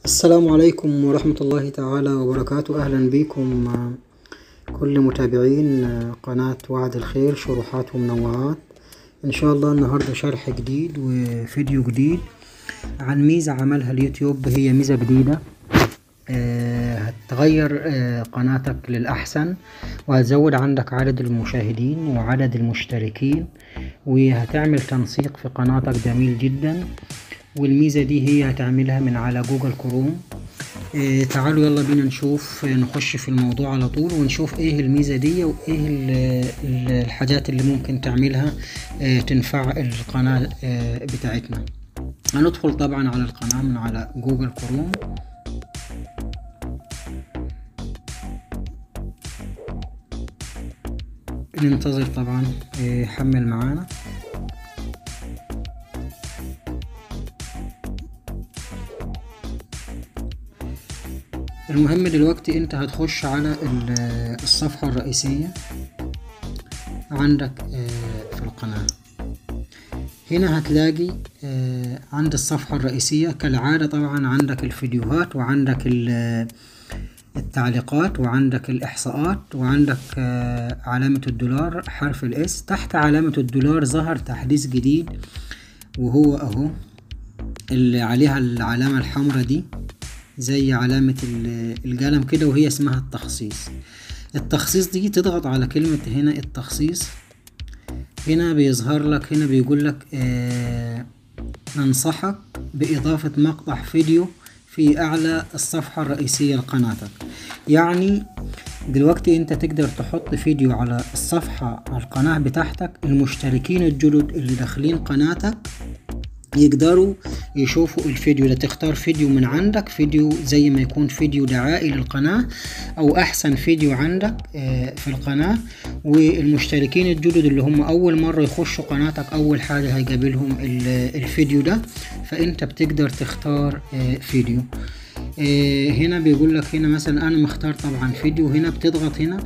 السلام عليكم ورحمة الله تعالى وبركاته أهلا بكم آه، كل متابعين آه، قناة وعد الخير شروحات ومنوعات إن شاء الله النهاردة شرح جديد وفيديو جديد عن ميزة عملها اليوتيوب هي ميزة جديدة آه، هتغير آه، قناتك للأحسن وهتزود عندك عدد المشاهدين وعدد المشتركين وهتعمل تنسيق في قناتك جميل جدا والميزة دي هي هتعملها من على جوجل كروم آه، تعالوا يلا بينا نشوف آه، نخش في الموضوع على طول ونشوف ايه الميزة دي وايه ال- ال- الحاجات اللي ممكن تعملها آه، تنفع القناة آه، بتاعتنا هندخل طبعا على القناة من على جوجل كروم ننتظر طبعا آه، يحمل معانا المهم دلوقتي انت هتخش على ال- الصفحة الرئيسية عندك آه، في القناة هنا هتلاقي آه، عند الصفحة الرئيسية كالعادة طبعا عندك الفيديوهات وعندك ال- التعليقات وعندك الإحصاءات وعندك آه، علامة الدولار حرف الاس تحت علامة الدولار ظهر تحديث جديد وهو اهو اللي عليها العلامة الحمراء دي زي علامة ال- القلم كده وهي اسمها التخصيص التخصيص دي تضغط على كلمة هنا التخصيص هنا بيظهر لك هنا بيقول لك آه ننصحك بإضافة مقطع فيديو في أعلى الصفحة الرئيسية لقناتك يعني دلوقتي انت تقدر تحط فيديو على الصفحة على القناة بتاعتك المشتركين الجدد اللي داخلين قناتك يقدروا يشوفوا الفيديو ده تختار فيديو من عندك فيديو زي ما يكون فيديو دعائي للقناة او احسن فيديو عندك آه، في القناة والمشتركين الجدد اللي هم اول مرة يخشوا قناتك اول حاجة هيقابلهم ال- الفيديو ده فانت بتقدر تختار آه، فيديو آه، هنا بيقول لك هنا مثلا انا مختار طبعا فيديو هنا بتضغط هنا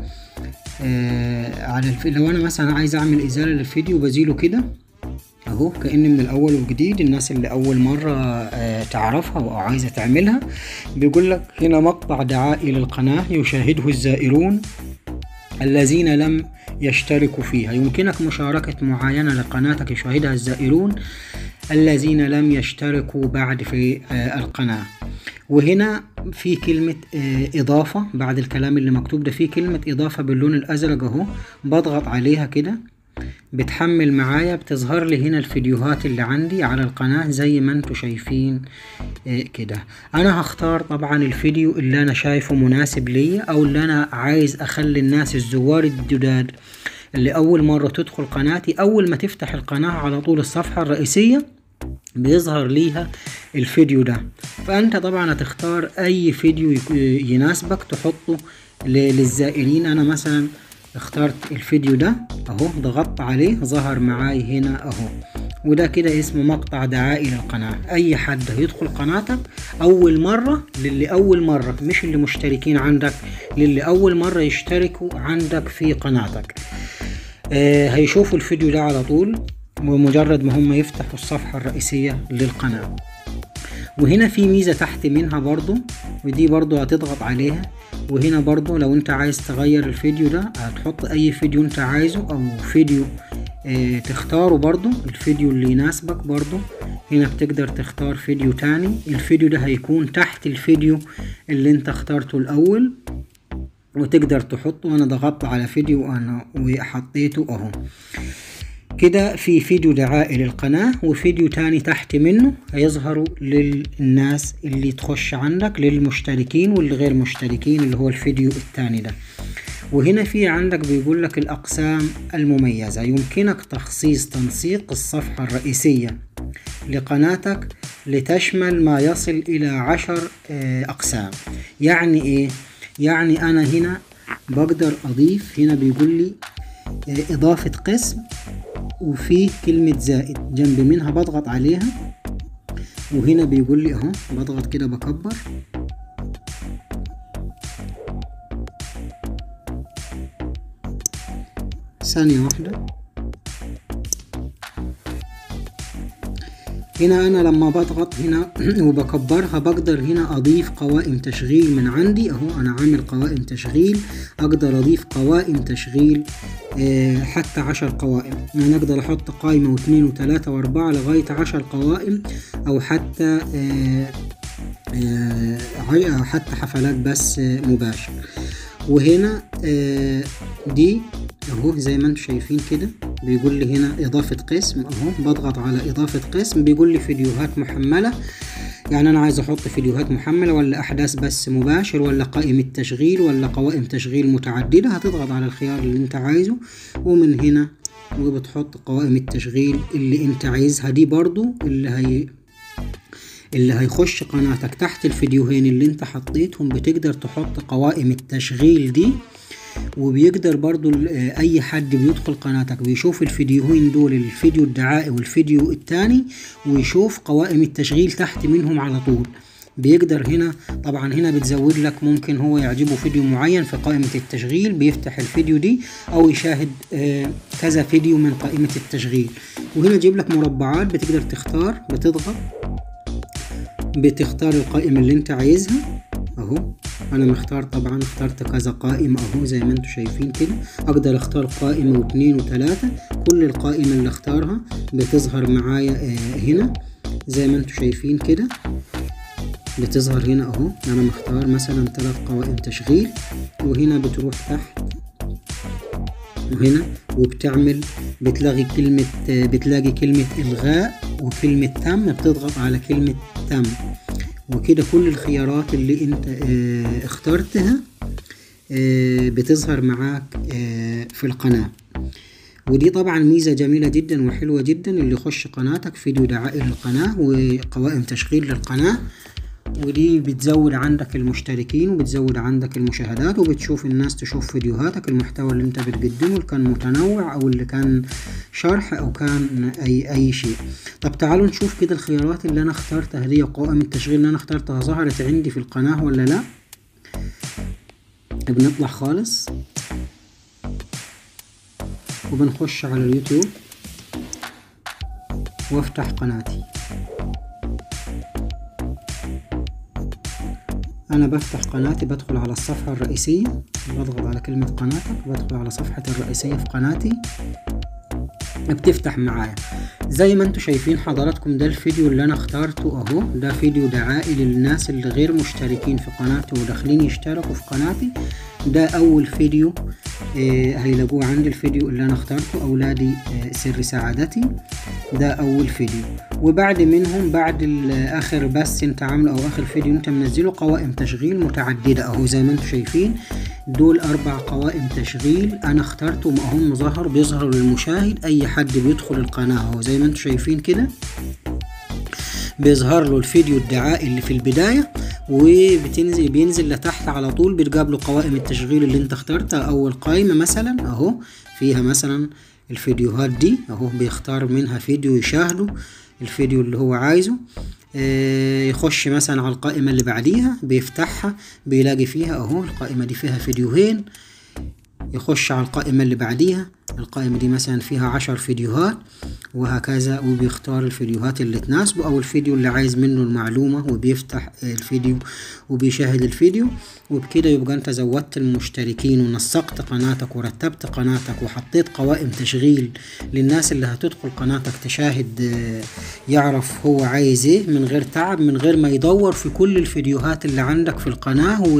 آه، على الف... لو انا مثلا عايز اعمل ازالة للفيديو بزيله كده اهو كأن من الاول وجديد الناس اللي اول مرة آه، تعرفها او عايزة تعملها بيقول لك هنا مقطع دعائي للقناة يشاهده الزائرون الذين لم يشتركوا فيها يمكنك مشاركة معاينة لقناتك يشاهدها الزائرون الذين لم يشتركوا بعد في آه، القناة وهنا في كلمة آه، إضافة بعد الكلام اللي مكتوب ده في كلمة إضافة باللون الأزرق أهو بضغط عليها كده بتحمل معايا بتظهر لي هنا الفيديوهات اللي عندي على القناة زي ما انتوا شايفين آه، كده انا هختار طبعا الفيديو اللي انا شايفه مناسب ليا او اللي انا عايز اخلي الناس الزوار الجداد اللي اول مرة تدخل قناتي اول ما تفتح القناة على طول الصفحة الرئيسية بيظهر ليها الفيديو ده فانت طبعا هتختار اي فيديو يك- يناسبك تحطه ل- للزائرين انا مثلا اخترت الفيديو ده اهو ضغطت عليه ظهر معاي هنا اهو وده كده اسمه مقطع دعائي للقناة اي حد هيدخل قناتك اول مرة للي اول مرة مش اللي مشتركين عندك للي اول مرة يشتركوا عندك في قناتك آه هيشوفوا الفيديو ده على طول ومجرد ما هم يفتحوا الصفحة الرئيسية للقناة وهنا في ميزة تحت منها برضو ودي برضو هتضغط عليها وهنا برضو لو انت عايز تغير الفيديو ده هتحط اي فيديو انت عايزه او فيديو اه تختاره برضو الفيديو اللي يناسبك برضو هنا بتقدر تختار فيديو تاني الفيديو ده هيكون تحت الفيديو اللي انت اخترته الاول وتقدر تحطه وانا ضغطت على فيديو انا وحطيته اهو كده في فيديو دعائي للقناة وفيديو تاني تحت منه هيظهروا للناس اللي تخش عندك للمشتركين واللي غير مشتركين اللي هو الفيديو التاني ده وهنا في عندك بيقول لك الأقسام المميزة يمكنك تخصيص تنسيق الصفحة الرئيسية لقناتك لتشمل ما يصل إلى عشر آه، أقسام يعني إيه؟ يعني أنا هنا بقدر أضيف هنا بيقول لي آه، إضافة قسم وفي كلمة زائد جنب منها بضغط عليها وهنا بيقول لي اهو بضغط كده بكبر ثانية واحدة هنا انا لما بضغط هنا وبكبرها بقدر هنا اضيف قوائم تشغيل من عندي اهو انا عامل قوائم تشغيل اقدر اضيف قوائم تشغيل آه، حتى عشر قوائم يعني اقدر احط قائمة واثنين وثلاثة واربعة لغاية عشر قوائم او حتى آه، آه، حتى حفلات بس مباشر وهنا دي اهو زي ما انتم شايفين كده بيقول لي هنا اضافة قسم اهو بضغط على اضافة قسم بيقول لي فيديوهات محملة يعني انا عايز احط فيديوهات محملة ولا احداث بس مباشر ولا قائمة تشغيل ولا قوائم تشغيل متعددة هتضغط على الخيار اللي انت عايزه ومن هنا وبتحط قوائم التشغيل اللي انت عايزها دي برضو اللي هي اللي هيخش قناتك تحت الفيديوهين اللي انت حطيتهم بتقدر تحط قوائم التشغيل دي وبيقدر برضو اي حد بيدخل قناتك بيشوف الفيديوهين دول الفيديو الدعائي والفيديو التاني ويشوف قوائم التشغيل تحت منهم على طول بيقدر هنا طبعا هنا بتزود لك ممكن هو يعجبه فيديو معين في قائمة التشغيل بيفتح الفيديو دي او يشاهد آه كذا فيديو من قائمة التشغيل وهنا يجيب لك مربعات بتقدر تختار بتضغط بتختار القائمة اللي انت عايزها اهو انا مختار طبعا اخترت كذا قائمة اهو زي ما انتم شايفين كده اقدر اختار قائمة واثنين وثلاثة كل القائمة اللي اختارها بتظهر معايا آه هنا زي ما انتم شايفين كده بتظهر هنا اهو انا مختار مثلا ثلاث قوائم تشغيل وهنا بتروح تحت وهنا وبتعمل بتلاقي كلمة بتلاقي كلمة إلغاء وكلمة تم بتضغط على كلمة تم وكده كل الخيارات اللي انت اه اخترتها اه بتظهر معاك اه في القناة ودي طبعا ميزة جميلة جدا وحلوة جدا اللي يخش قناتك فيديو دعائي للقناة وقوائم تشغيل للقناة ودي بتزود عندك المشتركين وبتزود عندك المشاهدات وبتشوف الناس تشوف فيديوهاتك المحتوى اللي انت بتقدمه اللي كان متنوع او اللي كان شرح او كان اي اي شيء طب تعالوا نشوف كده الخيارات اللي انا اخترتها دي قوائم التشغيل اللي انا اخترتها ظهرت عندي في القناة ولا لا بنطلع خالص وبنخش على اليوتيوب وافتح قناتي انا بفتح قناتي بدخل على الصفحة الرئيسية بضغط على كلمة قناتك بدخل على صفحة الرئيسية في قناتي بتفتح معايا زي ما انتم شايفين حضراتكم ده الفيديو اللي انا اخترته اهو ده فيديو دعائي للناس اللي غير مشتركين في قناتي وداخلين يشتركوا في قناتي ده اول فيديو آه هيلاقوه عندي الفيديو اللي انا اخترته اولادي آه سر سعادتي ده اول فيديو وبعد منهم بعد اخر بس انت عامله او اخر فيديو انت منزله قوائم تشغيل متعددة اهو زي ما انتم شايفين دول اربع قوائم تشغيل انا اخترتهم اهم ظهر بيظهروا للمشاهد اي حد بيدخل القناة اهو زي ما انتم شايفين كده بيظهر له الفيديو الدعائي اللي في البداية وبتنزل بينزل لتحت على طول بتقابله قوائم التشغيل اللي انت اخترتها اول قائمة مثلا اهو فيها مثلا الفيديوهات دي اهو بيختار منها فيديو يشاهده الفيديو اللي هو عايزه آه يخش مثلا على القائمة اللي بعديها بيفتحها بيلاقي فيها اهو القائمة دي فيها فيديوهين يخش على القائمة اللي بعديها القائمة دي مثلا فيها عشر فيديوهات وهكذا وبيختار الفيديوهات اللي تناسبه او الفيديو اللي عايز منه المعلومة وبيفتح الفيديو وبيشاهد الفيديو وبكده يبقى انت زودت المشتركين ونسقت قناتك ورتبت قناتك وحطيت قوائم تشغيل للناس اللي هتدخل قناتك تشاهد يعرف هو عايز ايه من غير تعب من غير ما يدور في كل الفيديوهات اللي عندك في القناة و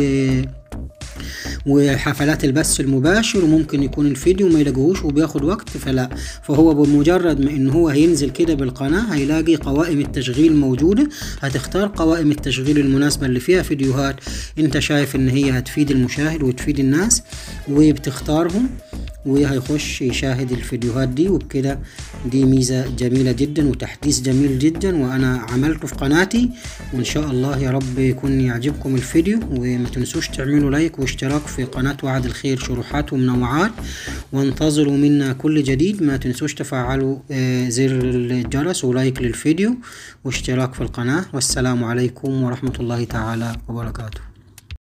وحفلات البث المباشر وممكن يكون الفيديو ما يلاقوهوش وبياخد وقت فلا فهو بمجرد ما ان هو هينزل كده بالقناة هيلاقي قوائم التشغيل موجودة هتختار قوائم التشغيل المناسبة اللي فيها فيديوهات انت شايف ان هي هتفيد المشاهد وتفيد الناس وبتختارهم وهيخش يشاهد الفيديوهات دي وبكده دي ميزة جميلة جدا وتحديث جميل جدا وانا عملته في قناتي وان شاء الله يا رب يكون يعجبكم الفيديو وما تنسوش تعملوا لايك واشتراك في قناة وعد الخير شروحات ومنوعات وانتظروا منا كل جديد ما تنسوش تفعلوا زر الجرس ولايك للفيديو واشتراك في القناة والسلام عليكم ورحمة الله تعالى وبركاته